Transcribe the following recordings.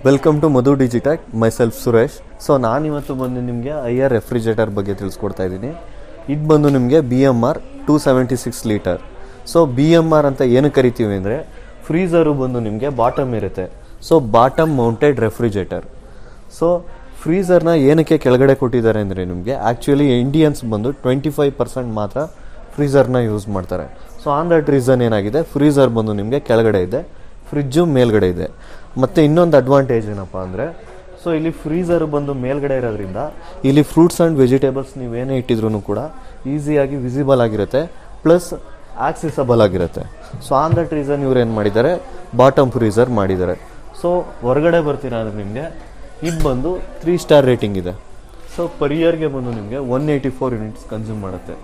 welcome to Madhu Digitech myself Suresh so ನಾನಿವತ್ತು ಬಂದು ನಿಮಗೆ ಐ ಆರ್ ರೆಫ್ರಿಜರೇಟರ್ ಬಗ್ಗೆ ತಿಳಿಸ್ಕೊಡ್ತಾ ಇದ್ದೀನಿ ಇದು ಬಂದು ನಿಮಗೆ B M R two seventy six litre so B M R ಅಂತ ಏನು ಕರಿತೀವಿ ಅಂದರೆ ಫ್ರೀಝರು ಬಂದು ನಿಮಗೆ ಬಾಟಮ್ ಇರುತ್ತೆ so bottom mounted refrigerator so ಫ್ರೀಝರ್ನ ಏನಕ್ಕೆ ಕೆಳಗಡೆ ಕೊಟ್ಟಿದ್ದಾರೆ ಅಂದರೆ ನಿಮಗೆ ಆ್ಯಕ್ಚುಲಿ ಇಂಡಿಯನ್ಸ್ ಬಂದು ಟ್ವೆಂಟಿ ಫೈವ್ ಪರ್ಸೆಂಟ್ ಮಾತ್ರ ಫ್ರೀಝರ್ನ ಯೂಸ್ ಮಾಡ್ತಾರೆ ಸೊ ಆನ್ ದಟ್ ರೀಸನ್ ಏನಾಗಿದೆ ಫ್ರೀಝರ್ ಬಂದು ನಿಮಗೆ ಕೆಳಗಡೆ ಇದೆ ಫ್ರಿಜ್ಜು ಮೇಲ್ಗಡೆ ಇದೆ ಮತ್ತು ಇನ್ನೊಂದು ಅಡ್ವಾಂಟೇಜ್ ಏನಪ್ಪ ಅಂದರೆ ಸೊ ಇಲ್ಲಿ ಫ್ರೀಝರ್ ಬಂದು ಮೇಲ್ಗಡೆ ಇರೋದ್ರಿಂದ ಇಲ್ಲಿ ಫ್ರೂಟ್ಸ್ ಆ್ಯಂಡ್ ವೆಜಿಟೇಬಲ್ಸ್ ನೀವೇನೇ ಇಟ್ಟಿದ್ರು ಕೂಡ ಈಸಿಯಾಗಿ ವಿಸಿಬಲ್ ಆಗಿರುತ್ತೆ ಪ್ಲಸ್ ಆಕ್ಸೆಸಬಲ್ ಆಗಿರುತ್ತೆ ಸೊ ಆನ್ ದಟ್ ರೀಸನ್ ಇವ್ರು ಏನು ಮಾಡಿದ್ದಾರೆ ಬಾಟಮ್ ಫ್ರೀಝರ್ ಮಾಡಿದ್ದಾರೆ ಸೊ ಹೊರಗಡೆ ಬರ್ತೀರಾ ಅಂದರೆ ನಿಮಗೆ ಇದು ಬಂದು ತ್ರೀ ಸ್ಟಾರ್ ರೇಟಿಂಗ್ ಇದೆ ಸೊ ಪರ್ ಇಯರ್ಗೆ ಬಂದು ನಿಮಗೆ one eighty four units consume ಮಾಡುತ್ತೆ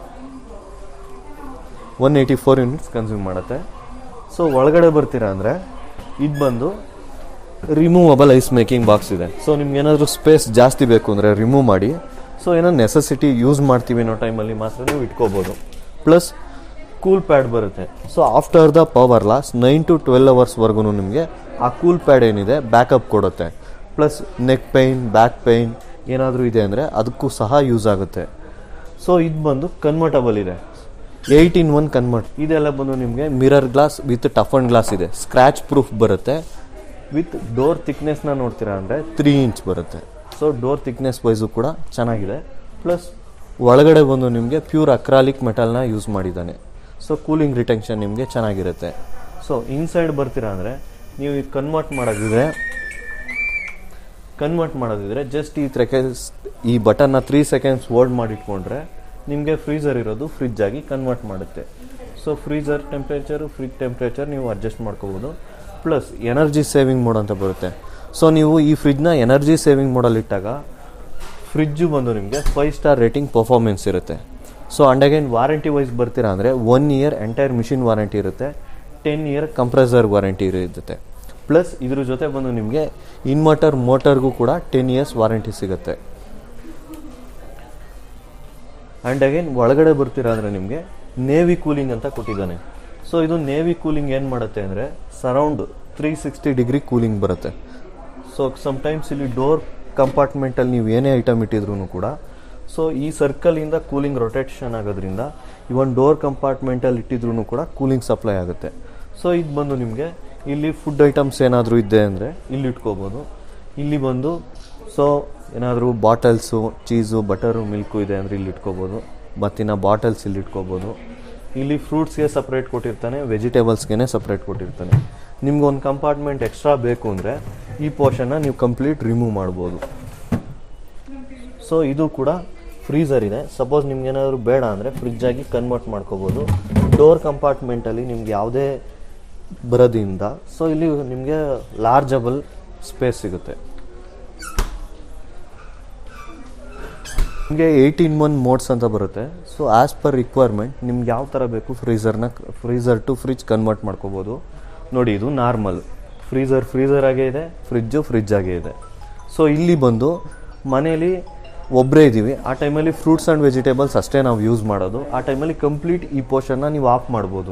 one eighty four units consume ಮಾಡುತ್ತೆ ಸೊ ಒಳಗಡೆ ಬರ್ತೀರಾ ಅಂದರೆ ಇದು ಬಂದು ರಿಮೂವಬಲ್ ಐಸ್ ಮೇಕಿಂಗ್ ಬಾಕ್ಸ್ ಇದೆ ಸೊ ನಿಮ್ಗೆ ಏನಾದರೂ ಸ್ಪೇಸ್ ಜಾಸ್ತಿ ಬೇಕು ಅಂದರೆ ರಿಮೂವ್ ಮಾಡಿ ಸೊ ಏನೋ ನೆಸೆಸಿಟಿ ಯೂಸ್ ಮಾಡ್ತೀವಿ ಅನ್ನೋ ಟೈಮಲ್ಲಿ ಮಾತ್ರ ನೀವು ಇಟ್ಕೋಬೋದು ಪ್ಲಸ್ ಕೂಲ್ ಪ್ಯಾಡ್ ಬರುತ್ತೆ so after the power loss nine to twelve ಅವರ್ಸ್ವರೆಗೂ ನಿಮಗೆ ಆ ಕೂಲ್ ಪ್ಯಾಡ್ ಏನಿದೆ ಬ್ಯಾಕಪ್ ಕೊಡುತ್ತೆ plus neck pain back pain ಏನಾದರೂ ಇದೆ ಅಂದರೆ ಅದಕ್ಕೂ ಸಹ ಯೂಸ್ ಆಗುತ್ತೆ ಸೊ ಇದು ಬಂದು ಕನ್ವರ್ಟಬಲ್ ಇದೆ ಏಯ್ಟ್ ಇನ್ ಒನ್ ಕನ್ವರ್ಟ್ ಇದೆಲ್ಲ ಬಂದು ನಿಮಗೆ mirror glass with toughened glass ಇದೆ ಸ್ಕ್ರ್ಯಾಚ್ ಪ್ರೂಫ್ ಬರುತ್ತೆ ವಿತ್ ಡೋರ್ ಥಿಕ್ನೆಸ್ನ ನೋಡ್ತೀರಾ ಅಂದರೆ ತ್ರೀ ಇಂಚ್ ಬರುತ್ತೆ ಸೊ ಡೋರ್ ಥಿಕ್ನೆಸ್ ವೈಸು ಕೂಡ ಚೆನ್ನಾಗಿದೆ ಪ್ಲಸ್ ಒಳಗಡೆ ಬಂದು ನಿಮಗೆ ಪ್ಯೂರ್ ಅಕ್ರಾಲಿಕ್ ಮೆಟಲ್ನ ಯೂಸ್ ಮಾಡಿದ್ದಾನೆ ಸೊ ಕೂಲಿಂಗ್ ರಿಟೆನ್ಷನ್ ನಿಮಗೆ ಚೆನ್ನಾಗಿರುತ್ತೆ ಸೊ ಇನ್ಸೈಡ್ ಬರ್ತೀರಾ ಅಂದರೆ ನೀವು ಇದು ಕನ್ವರ್ಟ್ ಮಾಡೋದಿದ್ರೆ ಕನ್ವರ್ಟ್ ಮಾಡೋದಿದ್ರೆ ಜಸ್ಟ್ ಈ ಸೆಕೆಂಡ್ಸ್ ಈ ಬಟನ್ನ ತ್ರೀ ಸೆಕೆಂಡ್ಸ್ ಹೋಲ್ಡ್ ಮಾಡಿಟ್ಕೊಂಡ್ರೆ ನಿಮಗೆ ಫ್ರೀಝರ್ ಇರೋದು ಫ್ರಿಜ್ ಆಗಿ ಕನ್ವರ್ಟ್ ಮಾಡುತ್ತೆ so freezer temperature fridge temperature ನೀವು ಅಡ್ಜಸ್ಟ್ ಮಾಡ್ಕೋಬೋದು ಪ್ಲಸ್ ಎನರ್ಜಿ ಸೇವಿಂಗ್ ಮೋಡ್ ಅಂತ ಬರುತ್ತೆ ಸೊ ನೀವು ಈ ಫ್ರಿಜ್ನ ಎನರ್ಜಿ ಸೇವಿಂಗ್ ಮೋಡಲ್ಲಿ ಇಟ್ಟಾಗ ಫ್ರಿಜ್ಜು ಬಂದು ನಿಮಗೆ ಫೈವ್ ಸ್ಟಾರ್ ರೇಟಿಂಗ್ ಪರ್ಫಾರ್ಮೆನ್ಸ್ ಇರುತ್ತೆ so and again warranty wise ಬರ್ತೀರಾ ಅಂದರೆ one year entire machine warranty ಇರುತ್ತೆ ಟೆನ್ ಇಯರ್ ಕಂಪ್ರೆಸರ್ ವಾರಂಟಿ ಇರುತ್ತೆ ಪ್ಲಸ್ ಇದ್ರ ಜೊತೆ ಬಂದು ನಿಮಗೆ ಇನ್ವರ್ಟರ್ ಮೋಟರ್ಗೂ ಕೂಡ ಟೆನ್ ಇಯರ್ಸ್ ವಾರಂಟಿ ಸಿಗುತ್ತೆ ಆ್ಯಂಡ್ ಅಗೈನ್ ಒಳಗಡೆ ಬರ್ತೀರಾ ಅಂದರೆ ನಿಮಗೆ ನೇವಿ ಕೂಲಿಂಗ್ ಅಂತ ಕೊಟ್ಟಿದ್ದಾನೆ ಸೊ ಇದು ನೇವಿ ಕೂಲಿಂಗ್ ಏನು ಮಾಡುತ್ತೆ ಅಂದರೆ surround three sixty degree cooling ಬರುತ್ತೆ ಸೊ ಸಮ್ಟೈಮ್ಸ್ ಇಲ್ಲಿ ಡೋರ್ ಕಂಪಾರ್ಟ್ಮೆಂಟಲ್ಲಿ ನೀವು ಏನೇ ಐಟಮ್ ಇಟ್ಟಿದ್ರು ಕೂಡ ಸೊ ಈ ಸರ್ಕಲಿಂದ ಕೂಲಿಂಗ್ ರೊಟೇಷನ್ ಆಗೋದ್ರಿಂದ ಇವನ್ ಡೋರ್ ಕಂಪಾರ್ಟ್ಮೆಂಟಲ್ಲಿ ಇಟ್ಟಿದ್ರು ಕೂಡ ಕೂಲಿಂಗ್ ಸಪ್ಲೈ ಆಗುತ್ತೆ ಸೊ ಇದು ಬಂದು ನಿಮಗೆ ಇಲ್ಲಿ ಫುಡ್ ಐಟಮ್ಸ್ ಏನಾದರೂ ಇದೆ ಅಂದರೆ ಇಲ್ಲಿ ಇಟ್ಕೋಬೋದು ಇಲ್ಲಿ ಬಂದು ಸೊ ಏನಾದರೂ ಬಾಟಲ್ಸು ಚೀಸು ಬಟರು ಮಿಲ್ಕು ಇದೆ ಅಂದರೆ ಇಲ್ಲಿ ಇಟ್ಕೋಬೋದು ಮತ್ತಿನ ಬಾಟಲ್ಸ್ ಇಲ್ಲಿ ಇಟ್ಕೋಬೋದು ಇಲ್ಲಿ ಫ್ರೂಟ್ಸ್ಗೆ ಸಪ್ರೇಟ್ ಕೊಟ್ಟಿರ್ತಾನೆ ವೆಜಿಟೇಬಲ್ಸ್ಗೆ ಸಪ್ರೇಟ್ ಕೊಟ್ಟಿರ್ತಾನೆ ನಿಮ್ಗೆ ಒಂದು ಕಂಪಾರ್ಟ್ಮೆಂಟ್ ಎಕ್ಸ್ಟ್ರಾ ಬೇಕು ಅಂದರೆ ಈ ಪೋರ್ಷನ್ನ ನೀವು ಕಂಪ್ಲೀಟ್ ರಿಮೂವ್ ಮಾಡ್ಬೋದು ಸೊ ಇದು ಕೂಡ ಫ್ರೀಝರ್ ಇದೆ ಸಪೋಸ್ ನಿಮ್ಗೆ ಏನಾದರೂ ಬೇಡ ಅಂದರೆ ಫ್ರಿಜ್ಜಾಗಿ ಕನ್ವರ್ಟ್ ಮಾಡ್ಕೋಬೋದು ಡೋರ್ ಕಂಪಾರ್ಟ್ಮೆಂಟಲ್ಲಿ ನಿಮ್ಗೆ ಯಾವುದೇ ಬರೋದ್ರಿಂದ ಸೊ ಇಲ್ಲಿ ನಿಮಗೆ ಲಾರ್ಜಬಲ್ ಸ್ಪೇಸ್ ಸಿಗುತ್ತೆ ನಿಮಗೆ ಏಯ್ಟೀನ್ ಒನ್ ಮೋಡ್ಸ್ ಅಂತ ಬರುತ್ತೆ ಸೊ ಆ್ಯಸ್ ಪರ್ ರಿಕ್ವೈರ್ಮೆಂಟ್ ನಿಮ್ಗೆ ಯಾವ ಥರ ಬೇಕು ಫ್ರೀಝರ್ನ ಫ್ರೀಝರ್ ಟು ಫ್ರಿಜ್ ಕನ್ವರ್ಟ್ ಮಾಡ್ಕೋಬೋದು ನೋಡಿ ಇದು ನಾರ್ಮಲ್ ಫ್ರೀಝರ್ ಫ್ರೀಝರ್ ಆಗೇ ಇದೆ ಫ್ರಿಜ್ಜು ಫ್ರಿಜ್ ಆಗೇ ಇದೆ ಸೊ ಇಲ್ಲಿ ಬಂದು ಮನೇಲಿ ಒಬ್ಬರೇ ಇದ್ದೀವಿ ಆ ಟೈಮಲ್ಲಿ ಫ್ರೂಟ್ಸ್ ಆ್ಯಂಡ್ ವೆಜಿಟೇಬಲ್ಸ್ ಅಷ್ಟೇ ನಾವು ಯೂಸ್ ಮಾಡೋದು ಆ ಟೈಮಲ್ಲಿ ಕಂಪ್ಲೀಟ್ ಈ ಪೋರ್ಷನ್ನ ನೀವು ಆಫ್ ಮಾಡ್ಬೋದು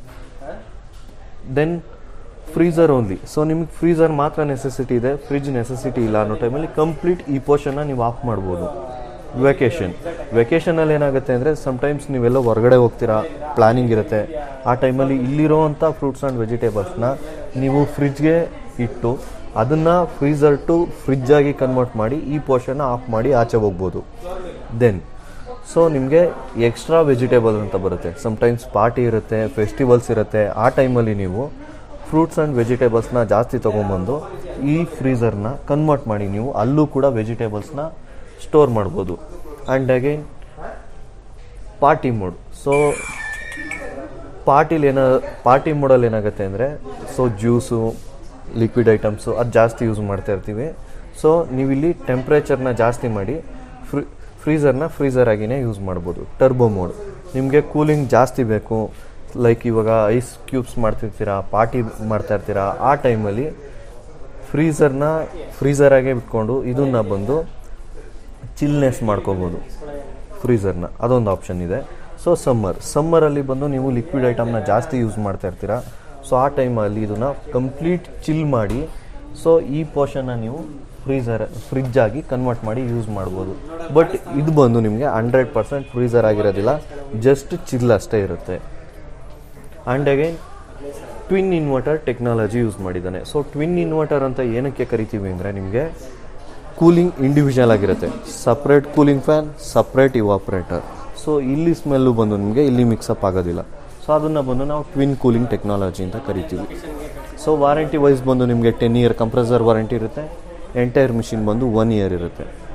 ದೆನ್ ಫ್ರೀಝರ್ ಓನ್ಲಿ ಸೊ ನಿಮಗೆ ಫ್ರೀಝರ್ ಮಾತ್ರ ನೆಸೆಸಿಟಿ ಇದೆ ಫ್ರಿಜ್ ನೆಸೆಸಿಟಿ ಇಲ್ಲ ಅನ್ನೋ ಟೈಮಲ್ಲಿ ಕಂಪ್ಲೀಟ್ ಈ ಪೋರ್ಷನ್ನ ನೀವು ಆಫ್ ಮಾಡ್ಬೋದು ವೆಕೇಶನ್ ವೆಕೇಶನಲ್ಲಿ ಏನಾಗುತ್ತೆ ಅಂದರೆ ಸಮ್ಟೈಮ್ಸ್ ನೀವೆಲ್ಲ ಹೊರಗಡೆ ಹೋಗ್ತೀರಾ ಪ್ಲಾನಿಂಗ್ ಇರುತ್ತೆ ಆ ಟೈಮಲ್ಲಿ ಇಲ್ಲಿರೋವಂಥ ಫ್ರೂಟ್ಸ್ ಆ್ಯಂಡ್ ವೆಜಿಟೇಬಲ್ಸ್ನ ನೀವು ಫ್ರಿಜ್ಗೆ ಇಟ್ಟು ಅದನ್ನು ಫ್ರೀಝರ್ ಟು ಫ್ರಿಜ್ ಆಗಿ ಕನ್ವರ್ಟ್ ಮಾಡಿ ಈ ಪೋರ್ಷನ್ನ ಆಫ್ ಮಾಡಿ ಆಚೆ ಹೋಗ್ಬೋದು ದೆನ್ ಸೊ ನಿಮಗೆ ಎಕ್ಸ್ಟ್ರಾ ವೆಜಿಟೇಬಲ್ ಅಂತ ಬರುತ್ತೆ ಸಮ್ಟೈಮ್ಸ್ ಪಾರ್ಟಿ ಇರುತ್ತೆ ಫೆಸ್ಟಿವಲ್ಸ್ ಇರುತ್ತೆ ಆ ಟೈಮಲ್ಲಿ ನೀವು ಫ್ರೂಟ್ಸ್ ಆ್ಯಂಡ್ ವೆಜಿಟೇಬಲ್ಸ್ನ ಜಾಸ್ತಿ ತೊಗೊಂಬಂದು ಈ ಫ್ರೀಝರ್ನ ಕನ್ವರ್ಟ್ ಮಾಡಿ ನೀವು ಅಲ್ಲೂ ಕೂಡ ವೆಜಿಟೇಬಲ್ಸ್ನ ಸ್ಟೋರ್ ಮಾಡ್ಬೋದು and again party mode so ಪಾರ್ಟಿಲಿ ಏನೋ ಪಾರ್ಟಿ ಮೋಡಲ್ಲಿ ಏನಾಗುತ್ತೆ ಅಂದರೆ ಸೊ ಜ್ಯೂಸು ಲಿಕ್ವಿಡ್ ಐಟಮ್ಸು ಅದು ಜಾಸ್ತಿ ಯೂಸ್ ಮಾಡ್ತಾ ಇರ್ತೀವಿ ಸೊ ನೀವಿಲ್ಲಿ ಟೆಂಪ್ರೇಚರ್ನ ಜಾಸ್ತಿ ಮಾಡಿ ಫ್ರೀ ಫ್ರೀಝರ್ನ ಫ್ರೀಝರ್ ಆಗಿನೇ ಯೂಸ್ ಮಾಡ್ಬೋದು ಟರ್ಬೋ ಮೋಡ್ ನಿಮಗೆ ಕೂಲಿಂಗ್ ಜಾಸ್ತಿ ಬೇಕು ಲೈಕ್ ಇವಾಗ ಐಸ್ ಕ್ಯೂಬ್ಸ್ ಮಾಡ್ತಿರ್ತೀರಾ ಪಾರ್ಟಿ ಮಾಡ್ತಾ ಇರ್ತೀರಾ ಆ ಟೈಮಲ್ಲಿ ಫ್ರೀಝರ್ನ ಫ್ರೀಝರಾಗೇ ಬಿಟ್ಕೊಂಡು ಇದನ್ನ ಬಂದು ಚಿಲ್ನೆಸ್ ಮಾಡ್ಕೋಬೋದು ಫ್ರೀಝರ್ನ ಅದೊಂದು ಆಪ್ಷನ್ ಇದೆ ಸೊ ಸಮ್ಮರ್ ಸಮ್ಮರಲ್ಲಿ ಬಂದು ನೀವು ಲಿಕ್ವಿಡ್ ಐಟಮ್ನ ಜಾಸ್ತಿ ಯೂಸ್ ಮಾಡ್ತಾ ಇರ್ತೀರಾ ಸೊ ಆ ಟೈಮಲ್ಲಿ ಇದನ್ನು ಕಂಪ್ಲೀಟ್ ಚಿಲ್ ಮಾಡಿ ಸೊ ಈ ಪೋರ್ಷನ್ನ ನೀವು ಫ್ರೀಸರ್ ಫ್ರಿಜ್ ಆಗಿ ಕನ್ವರ್ಟ್ ಮಾಡಿ ಯೂಸ್ ಮಾಡ್ಬೋದು ಬಟ್ ಇದು ಬಂದು ನಿಮಗೆ ಹಂಡ್ರೆಡ್ ಪರ್ಸೆಂಟ್ ಫ್ರೀಸರ್ ಆಗಿರೋದಿಲ್ಲ ಜಸ್ಟ್ ಚಿಲ್ ಅಷ್ಟೇ ಇರುತ್ತೆ and again twin inverter technology use ಮಾಡಿದ್ದಾನೆ ಸೊ ಟ್ವಿನ್ ಇನ್ವರ್ಟರ್ ಅಂತ ಏನಕ್ಕೆ ಕರಿತೀವಿ ಅಂದರೆ ನಿಮಗೆ ಕೂಲಿಂಗ್ ಇಂಡಿವಿಜುವಲ್ ಆಗಿರುತ್ತೆ separate cooling fan separate evaporator so ಇಲ್ಲಿ ಸ್ಮೆಲ್ಲು ಬಂದು ನಿಮಗೆ ಇಲ್ಲಿ ಮಿಕ್ಸಪ್ ಆಗೋದಿಲ್ಲ ಸೊ ಅದನ್ನು ಬಂದು ನಾವು ಟ್ವಿನ್ ಕೂಲಿಂಗ್ ಟೆಕ್ನಾಲಜಿ ಅಂತ ಕರಿತೀವಿ ಸೊ ವಾರಂಟಿ ವೈಸ್ ಬಂದು ನಿಮಗೆ ಟೆನ್ ಇಯರ್ ಕಂಪ್ರೆಸರ್ ವಾರಂಟಿ ಇರುತ್ತೆ ಎಂಟೈರ್ ಮಿಷಿನ್ ಬಂದು ಒನ್ ಇಯರ್ ಇರುತ್ತೆ